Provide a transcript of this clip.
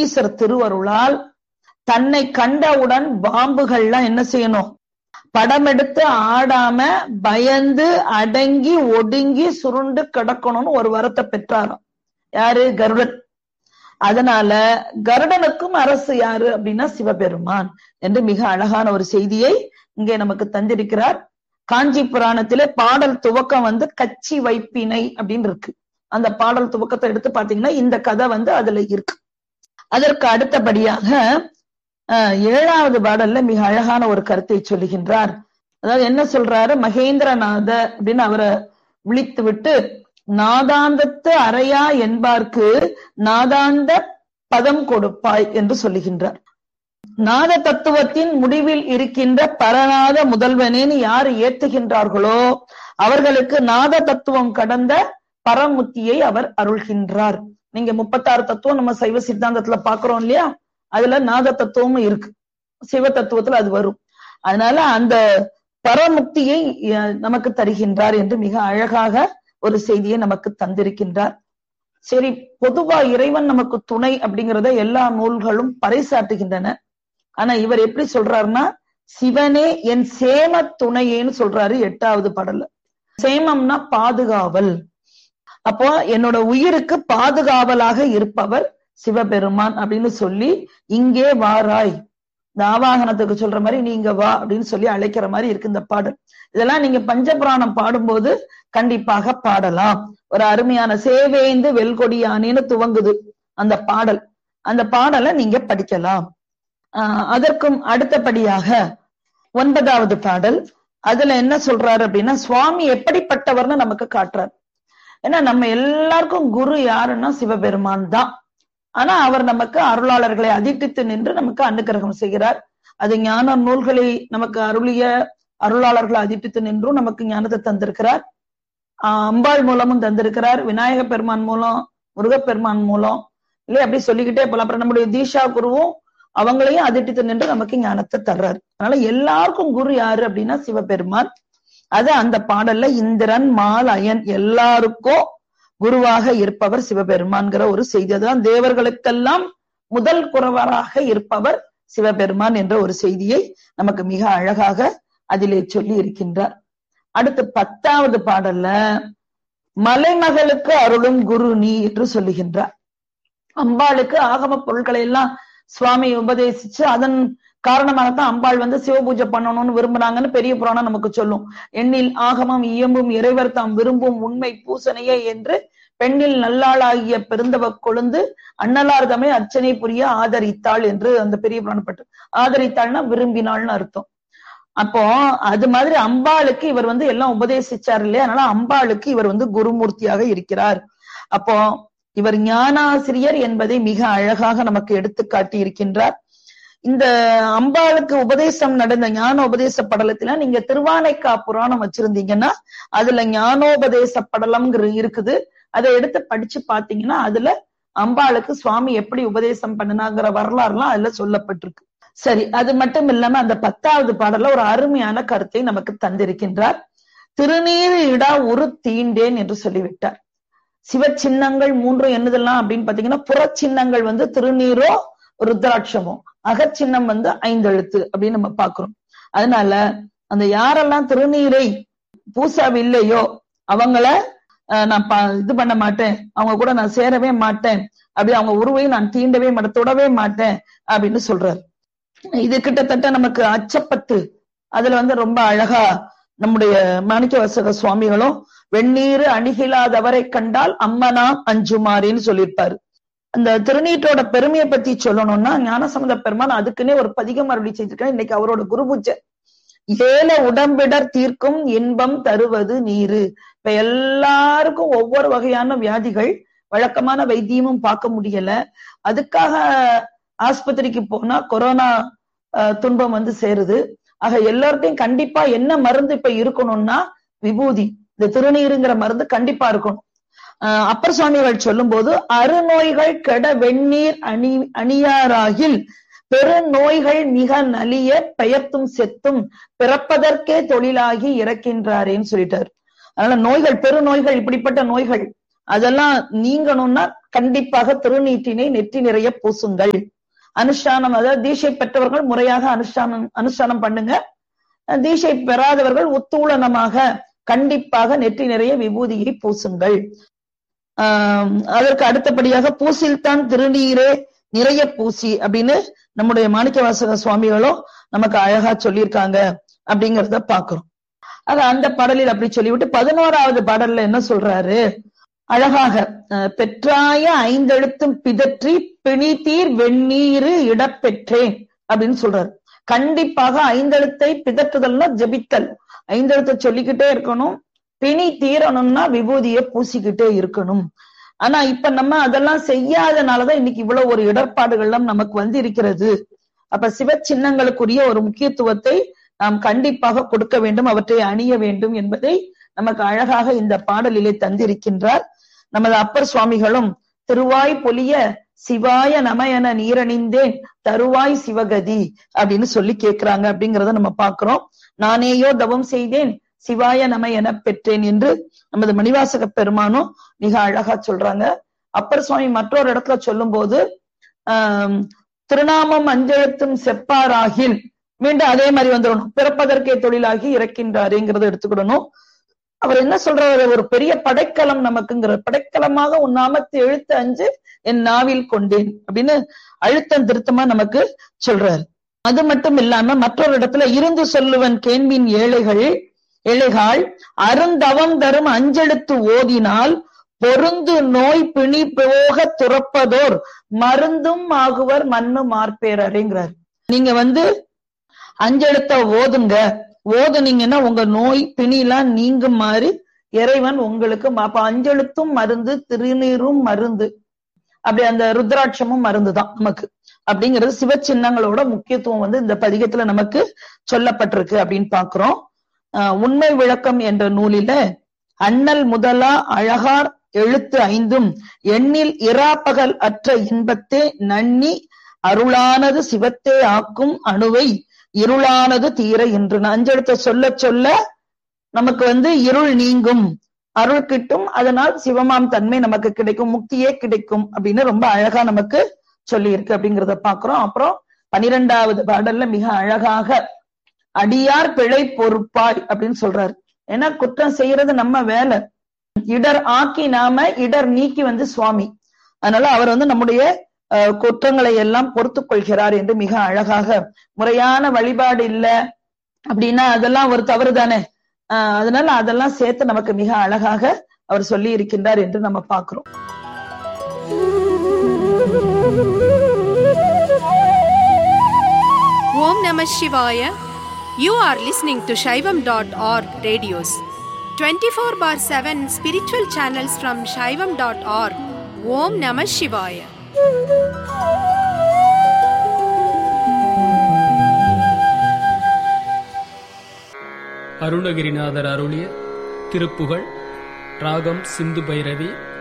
அருணீசர் திருவருளால் தன்னை கண்டவுடன் பாம்புகள்லாம் என்ன செய்யணும் படம் எடுத்து ஆடாம பயந்து அடங்கி ஒடுங்கி சுருண்டு கிடக்கணும்னு ஒரு வரத்தை பெற்றாராம் யாரு கருடன் அதனால கருடனுக்கும் அரசு யாரு அப்படின்னா சிவபெருமான் என்று மிக அழகான ஒரு செய்தியை இங்கே நமக்கு தந்திருக்கிறார் காஞ்சி புராணத்திலே பாடல் துவக்கம் வந்து கச்சி வைப்பினை அப்படின்னு இருக்கு அந்த பாடல் துவக்கத்தை எடுத்து பாத்தீங்கன்னா இந்த கதை வந்து அதுல இருக்கு அதற்கு அடுத்தபடியாக அஹ், ஏழாவது பாடல்ல மிக அழகான ஒரு கருத்தை சொல்லுகின்றார் அதாவது என்ன சொல்றாரு மகேந்திரநாத அப்படின்னு அவரை விழித்து விட்டு நாதாந்தத்து அறையா என்பார்க்கு நாதாந்த பதம் கொடுப்பாய் என்று சொல்லுகின்றார் நாத தத்துவத்தின் முடிவில் இருக்கின்ற பரநாத முதல்வனேன்னு யார் ஏத்துகின்றார்களோ அவர்களுக்கு நாத தத்துவம் கடந்த பரமுத்தியை அவர் அருள்கின்றார் நீங்க முப்பத்தாறு தத்துவம் நம்ம சைவ சித்தாந்தத்துல பாக்குறோம் இல்லையா அதுல நாத தத்துவமும் இருக்கு சிவ தத்துவத்துல அது வரும் அதனால அந்த பரமுக்தியை அஹ், நமக்கு தருகின்றார் என்று மிக அழகாக ஒரு செய்தியை நமக்கு தந்திருக்கின்றார் சரி பொதுவா இறைவன் நமக்கு துணை அப்படிங்கறத எல்லா நூல்களும் பறைசாட்டுகின்றன ஆனா இவர் எப்படி சொல்றாருன்னா சிவனே என் சேம துணையேன்னு சொல்றாரு எட்டாவது பாடல்ல சேமம்னா பாதுகாவல் அப்போ என்னோட உயிருக்கு பாதுகாவலாக இருப்பவர் சிவபெருமான் அப்படின்னு சொல்லி இங்கே வாராய் இந்த ஆவாகனத்துக்கு சொல்ற மாதிரி நீங்க வா அப்படின்னு சொல்லி அழைக்கிற மாதிரி இருக்கு இந்த பாடல் இதெல்லாம் நீங்க பஞ்சபுராணம் பாடும்போது கண்டிப்பாக பாடலாம் ஒரு அருமையான சேவேந்து வெல்கொடியானேன்னு துவங்குது அந்த பாடல் அந்த பாடலை நீங்க படிக்கலாம் ஆஹ் அதற்கும் அடுத்தபடியாக ஒன்பதாவது பாடல் அதுல என்ன சொல்றாரு அப்படின்னா சுவாமி எப்படிப்பட்டவர்னு நமக்கு காட்டுறார் ஏன்னா நம்ம எல்லாருக்கும் குரு யாருன்னா சிவபெருமான் தான் ஆனா அவர் நமக்கு அருளாளர்களை அதிர்டித்து நின்று நமக்கு அனுக்கிரகம் செய்கிறார் அது ஞான நூல்களை நமக்கு அருளிய அருளாளர்களை அதிர்டித்து நின்றும் நமக்கு ஞானத்தை தந்திருக்கிறார் ஆஹ் அம்பாள் மூலமும் தந்திருக்கிறார் விநாயக பெருமான் மூலம் முருகப்பெருமான் மூலம் இல்லையா அப்படி சொல்லிக்கிட்டே போலாம் அப்புறம் நம்முடைய தீஷா குருவும் அவங்களையும் அதிர்டித்து நின்று நமக்கு ஞானத்தை தர்றாரு அதனால எல்லாருக்கும் குரு யாரு அப்படின்னா சிவபெருமான் அது அந்த பாடல்ல இந்திரன் மால் அயன் எல்லாருக்கும் குருவாக இருப்பவர் சிவபெருமான்கிற ஒரு செய்தி அதுதான் தேவர்களுக்கெல்லாம் முதல் குறவராக இருப்பவர் சிவபெருமான் என்ற ஒரு செய்தியை நமக்கு மிக அழகாக அதிலே சொல்லி இருக்கின்றார் அடுத்து பத்தாவது பாடல்ல மலைமகளுக்கு அருளும் குரு நீ என்று சொல்லுகின்றார் அம்பாளுக்கு ஆகம பொருட்களை எல்லாம் சுவாமி உபதேசிச்சு அதன் காரணமாகத்தான் அம்பாள் வந்து சிவபூஜை பண்ணணும்னு விரும்புனாங்கன்னு பெரிய புராணம் நமக்கு சொல்லும் எண்ணில் ஆகமம் இயம்பும் இறைவர் தாம் விரும்பும் உண்மை பூசனையே என்று பெண்ணில் நல்லாளாகிய பெருந்தவ கொழுந்து அண்ணலார்தமே அர்ச்சனை புரிய ஆதரித்தாள் என்று அந்த பெரிய புராணப்பட்டு ஆதரித்தாள்னா விரும்பினாள்னு அர்த்தம் அப்போ அது மாதிரி அம்பாளுக்கு இவர் வந்து எல்லாம் உபதேசிச்சார் இல்லையா அதனால அம்பாளுக்கு இவர் வந்து குருமூர்த்தியாக இருக்கிறார் அப்போ இவர் ஞானாசிரியர் என்பதை மிக அழகாக நமக்கு எடுத்து காட்டி இருக்கின்றார் இந்த அம்பாளுக்கு உபதேசம் நடந்த ஞான உபதேச படலத்துல நீங்க திருவானைக்கா புராணம் வச்சிருந்தீங்கன்னா அதுல ஞானோபதேச படலம்ங்கிற இருக்குது அதை எடுத்து படிச்சு பாத்தீங்கன்னா அதுல அம்பாளுக்கு சுவாமி எப்படி உபதேசம் பண்ணினாங்கிற வரலாறுலாம் அதுல சொல்லப்பட்டிருக்கு சரி அது மட்டும் இல்லாம அந்த பத்தாவது பாடல்ல ஒரு அருமையான கருத்தை நமக்கு தந்திருக்கின்றார் திருநீர் இடா உரு தீண்டேன் என்று சொல்லிவிட்டார் சிவ சின்னங்கள் மூன்று என்னதெல்லாம் அப்படின்னு பாத்தீங்கன்னா புறச்சின்னங்கள் வந்து திருநீரோ ருத்ராட்சமோ அகச்சின்னம் வந்து ஐந்தெழுத்து அப்படின்னு நம்ம பாக்குறோம் அதனால அந்த யாரெல்லாம் திருநீரை பூசாவில்லையோ அவங்கள அஹ், நான் ப- இது பண்ண மாட்டேன் அவங்க கூட நான் சேரவே மாட்டேன் அப்படி அவங்க உருவையும் நான் தீண்டவே மாட்டேன் தொடவே மாட்டேன் அப்படின்னு சொல்றாரு இது கிட்டத்தட்ட நமக்கு அச்சப்பட்டு அதுல வந்து ரொம்ப அழகா நம்முடைய மாணிக்க வாசக சுவாமிகளும் வெந்நீர் அணிகிலாதவரை கண்டால் அம்மனாம் அஞ்சுமாறின்னு சொல்லியிருப்பாரு அந்த திருநீற்றோட பெருமையை பத்தி சொல்லணும்னா ஞானசம்பந்த பெருமான் அதுக்குன்னே ஒரு பதிகம் அருளி செஞ்சிருக்காரு இன்னைக்கு அவரோட குரு பூஜை ஏல உடம்பிடர் தீர்க்கும் இன்பம் தருவது நீரு இப்ப எல்லாருக்கும் ஒவ்வொரு வகையான வியாதிகள் வழக்கமான வைத்தியமும் பார்க்க முடியல அதுக்காக ஆஸ்பத்திரிக்கு போனா கொரோனா அஹ், துன்பம் வந்து சேருது ஆக எல்லார்ட்டையும் கண்டிப்பா என்ன மருந்து இப்ப இருக்கணும்னா விபூதி இந்த திருநீருங்கிற மருந்து கண்டிப்பா இருக்கணும் அஹ், அப்பர் சுவாமிகள் சொல்லும்போது அருநோய்கள் கெட வெந்நீர் அணி அணியாராகில் பெருநோய்கள் மிக நலிய பெயர்த்தும் செத்தும் பிறப்பதற்கே தொழிலாகி இறக்கின்றாரேன்னு சொல்லிட்டாரு அதனால நோய்கள் பெருநோய்கள் இப்படிப்பட்ட நோய்கள் அதெல்லாம் நீங்கணும்னா கண்டிப்பாக திருநீட்டினை நெற்றி நிறைய பூசுங்கள் அனுஷ்டானம் அதாவது தீட்சை பெற்றவர்கள் முறையாக அனுஷ்டானம் அனுஷ்டானம் பண்ணுங்க தீட்சை பெறாதவர்கள் உத்தூளனமாக கண்டிப்பாக நெற்றி நிறைய விபூதியை பூசுங்கள் ஆஹ் அதற்கு அடுத்தபடியாக பூசில்தான் திருநீரே நிறைய பூசி அப்படின்னு நம்முடைய மாணிக்கவாசக சுவாமிகளும் நமக்கு அழகா சொல்லியிருக்காங்க அப்படிங்கிறத பாக்குறோம் ஆக அந்த பாடலில் அப்படி சொல்லிவிட்டு பதினோராவது பாடல்ல என்ன சொல்றாரு அழகாக பெற்றாய ஐந்தெழுத்தும் பிதற்றி பிணித்தீர் வெந்நீரு இடப்பெற்றேன் அப்படின்னு சொல்றாரு கண்டிப்பாக ஐந்தெழுத்தை பிதற்றுதல்னா ஜபித்தல் ஐந்தெழுத்தை சொல்லிக்கிட்டே இருக்கணும் பிணி தீரணும்னா விபூதியை பூசிக்கிட்டே இருக்கணும் ஆனா இப்ப நம்ம அதெல்லாம் செய்யாதனாலதான் இன்னைக்கு இவ்வளவு ஒரு இடர்பாடுகள்லாம் நமக்கு வந்து இருக்கிறது அப்ப சிவ சின்னங்களுக்குரிய ஒரு முக்கியத்துவத்தை நாம் கண்டிப்பாக கொடுக்க வேண்டும் அவற்றை அணிய வேண்டும் என்பதை நமக்கு அழகாக இந்த பாடலிலே தந்திருக்கின்றார் நமது அப்பர் சுவாமிகளும் திருவாய் பொலிய சிவாய நம என நீரணிந்தேன் தருவாய் சிவகதி அப்படின்னு சொல்லி கேட்கிறாங்க அப்படிங்கிறத நம்ம பாக்குறோம் நானேயோ தவம் செய்தேன் சிவாய நம என பெற்றேன் என்று நமது மணிவாசக பெருமானும் மிக அழகா சொல்றாங்க அப்பர் சுவாமி மற்றொரு இடத்துல சொல்லும் போது ஆஹ் திருநாமம் அஞ்செழுத்தும் செப்பாராகில் மீண்டும் அதே மாதிரி வந்துடணும் பிறப்பதற்கே தொழிலாகி இறக்கின்றாருங்கிறத எடுத்துக்கிடணும் அவர் என்ன சொல்றாரு ஒரு பெரிய படைக்கலம் நமக்குங்கிற படைக்கலமாக உன் நாமத்தை எழுத்து அஞ்சு என் நாவில் கொண்டேன் அப்படின்னு அழுத்தம் திருத்தமா நமக்கு சொல்றாரு அது மட்டும் இல்லாம மற்றொரு இடத்துல இருந்து சொல்லுவன் கேண்பின் ஏழைகள் ஏழைகால் அருந்தவம் தரும் அஞ்செழுத்து ஓதினால் பொருந்து நோய் பிணி போக துறப்பதோர் மருந்தும் ஆகுவர் மண்ணு மார்பேரறைங்கிறார் நீங்க வந்து அஞ்செழுத்த ஓதுங்க ஓதுனீங்கன்னா உங்க நோய் பிணிலாம் நீங்கும் மாதிரி இறைவன் உங்களுக்கு அப்ப அஞ்செழுத்தும் மருந்து திருநீரும் மருந்து அப்படி அந்த ருத்ராட்சமும் மருந்து தான் நமக்கு அப்படிங்கிறது சிவ சின்னங்களோட முக்கியத்துவம் வந்து இந்த பதிகத்துல நமக்கு சொல்லப்பட்டிருக்கு அப்படின்னு பாக்குறோம் உண்மை விளக்கம் என்ற நூலில அண்ணல் முதலா அழகார் எழுத்து ஐந்தும் எண்ணில் இராப்பகல் அற்ற இன்பத்தே நன்னி அருளானது சிவத்தே ஆக்கும் அணுவை இருளானது தீர என்று அஞ்செழுத்த சொல்ல சொல்ல நமக்கு வந்து இருள் நீங்கும் அருள் கிட்டும் அதனால் சிவமாம் தன்மை நமக்கு கிடைக்கும் முக்தியே கிடைக்கும் அப்படின்னு ரொம்ப அழகா நமக்கு சொல்லி இருக்கு அப்படிங்கிறத பாக்குறோம் அப்புறம் பனிரெண்டாவது பாடல்ல மிக அழகாக அடியார் பிழை பொறுப்பாய் அப்படின்னு சொல்றாரு ஏன்னா குற்றம் செய்யறது நம்ம வேலை இடர் ஆக்கி நாம இடர் நீக்கி வந்து சுவாமி அதனால அவர் வந்து நம்முடைய குற்றங்களை எல்லாம் பொறுத்து கொள்கிறார் என்று மிக அழகாக முறையான வழிபாடு இல்ல அப்படின்னா அதெல்லாம் ஒரு தவறு தானே ஆஹ் அதனால அதெல்லாம் சேர்த்து நமக்கு மிக அழகாக அவர் சொல்லி இருக்கின்றார் என்று நம்ம பார்க்கிறோம் ஓம் நம சிவாய you are listening to Saivam dot org radios twenty four by seven spiritual channels from Saivam dot org ஓம் நம சிவாய அருணகிரிநாதர் அருளிய திருப்புகழ் ராகம் சிந்து பைரவி